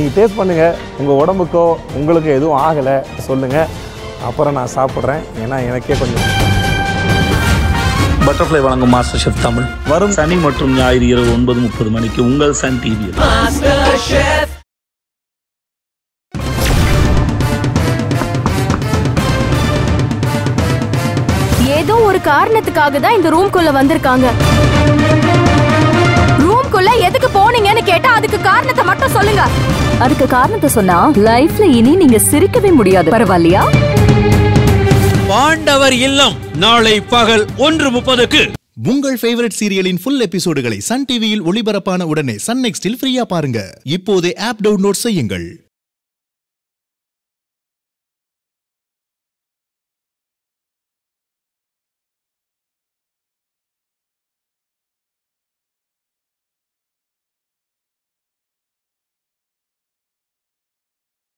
நீங்கள் டேஸ்ட் பண்ணுங்கள் உங்கள் உடம்புக்கோ உங்களுக்கு எதுவும் ஆகலை சொல்லுங்கள் அப்புறம் நான் சாப்பிட்றேன் ஏன்னா எனக்கே கொஞ்சம் பட்டர்ஃப்ளை வழங்கும் மாஸ்டர் ஷெஃப் தமிழ் வரும் சனி மற்றும் ஞாயிறு இரவு ஒன்பது முப்பது மணிக்கு உங்கள் சன் டிவியில் ஏதோ ஒரு காரணத்துக்காக தான் இந்த ரூம்குள்ள வந்திருக்காங்க ரூம்குள்ள எதுக்கு போனீங்கன்னு கேட்டா அதுக்கு காரணத்தை மட்டும் சொல்லுங்க அதுக்கு காரணத்தை சொன்னா லைஃப்ல இனி நீங்க சிரிக்கவே முடியாது பரவாயில்லையா பாண்டவர் இல்லம் நாளை பகல் ஒன்று முப்பதுக்கு உங்கள் ஃபேவரட் சீரியலின் ஃபுல் எபிசோடுகளை சன் டிவியில் ஒளிபரப்பான உடனே சன் நெக்ஸ்டில் ஃப்ரீயா பாருங்க இப்போதே ஆப் டவுன்லோட் செய்யுங்கள்